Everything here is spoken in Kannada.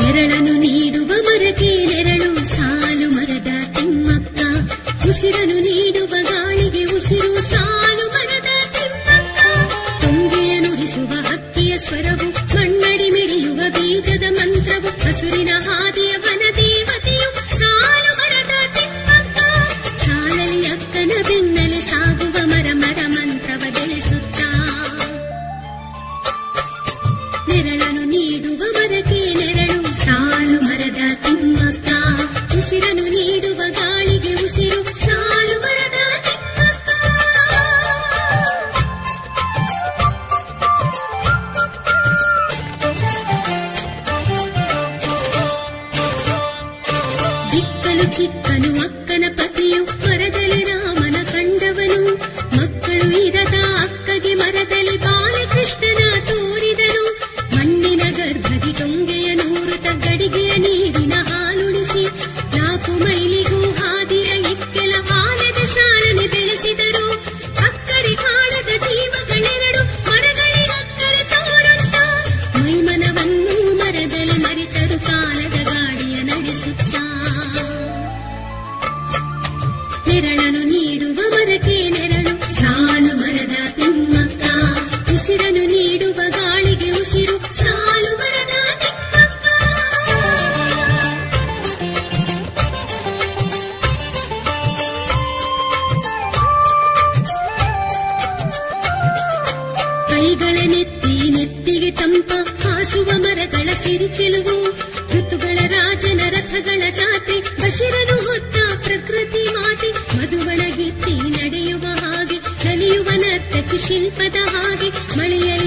ನೆರಳನ್ನು ನೀಡುವ ಮರಕ್ಕೆ ನೆರಳು ಸಾಲು ಮರದ ತಿಮ್ಮಕ್ಕ ಉಸಿರನ್ನು ನೀಡುವ ಗಾಳಿಗೆ ಉಸಿರು ಸಾಲು ಮರದ ತಿಮ್ಮಕ್ಕ ತುಂಗೆಯ ನುಡಿಸುವ ಹಕ್ಕಿಯ ಸ್ವರವು ಮಣ್ಣಡಿ ಮಿಡಿಯುವ ಬೀಜದ ಮಂತ್ರವು ಹಸುರಿನ ಹಾದಿಯ ವನದೇವತೆಯು ಸಾಲು ಮರದ ತಿಮ್ಮಕ್ಕ ಸಾಲಲಿ ಅಕ್ಕನ ಬೆನ್ನಲೆ ಸಾಗುವ ಮರ ಮರ ಮಂತ್ರವ ಬೆಳೆಸುತ್ತಾ ನೆರಳನ್ನು ನೀಡುವ ಮರಕ್ಕೆ ನೆರಳು ಸಾಲು ಮರದ ತಿಮ್ಮಕ್ಕ ಉಸಿರನ್ನು ನೀಡುವ ಗಾಳಿಗೆ ಉಸಿರು ಸಾಲು ಮರದ ತಿಮ್ಮಕ್ಕ ದಿಕ್ಕಲು ಚಿಕ್ಕನು ಅಕ್ಕನ ಪತಿಯು ಮರದಲ್ಲಿ ರಾಮನ ಕಂಡವನು ಮಕ್ಕಳು ಇರದ ಅಕ್ಕಗೆ ಮರದಲ್ಲಿ ಬಾಲಕೃಷ್ಣನ ತೋರಿದನು ಮಣ್ಣಿನ ಗರ್ಭದಿ ಟೊಂಗೆಯ ನೂರುತ ಗಡಿಗೆಯ ನೀರಿನ ಹಾಲುಣಿಸಿ ನಾಲ್ಕು ಮೈಲಿಗೂ ಹಾದಿಯ ಇಕ್ಕೆಲ ಆಲದ ಸಾಲನೆ ಬೆಳೆಸಿದರು ಅಕ್ಕರೆ ಕಾಣದ ಜೀವಗಳೆರಡು ಮರಗಳಿಗಕ್ಕರೆ ತೋರುತ್ತ ಮೈಮನವನ್ನು ಮರದಲ್ಲಿ ಮರೆತರು ಕಾಲದ ಗಾಡಿಯ ನಡೆಸುತ್ತಾ ನೆರಳನ್ನು ನೀಡುವ ಮರಕ್ಕೆ ನೆರಳು ಸಾಲು ಮರದ ತಿಮ್ಮಕ್ಕ ಉಸಿರನ್ನು ನೀಡುವ ಗಾಳಿಗೆ ಉಸಿರು ಸಾಲು ಮರದ ತಿಮ್ಮಕ್ಕ ಕೈಗಳ ನೆತ್ತಿ ನೆತ್ತಿಗೆ ತಂಪ ಹಾಸುವ ಮರಗಳ ಸಿರಿಚೆಲುವು ಋತುಗಳ ರಾಜನ ರಥಗಳ ಜಾತ್ರೆ ಹಸಿರನು ಹೊತ್ತ ಪ್ರಕೃತಿ ಮಾತೆ ಮಧುವಣ ಗಿತ್ತಿ ನಡೆಯುವ ಹಾಗೆ ಕಲಿಯುವ ನರ್ತಕಿ ಶಿಲ್ಪದ ಹಾಗೆ ಮಳೆಯಲ್ಲಿ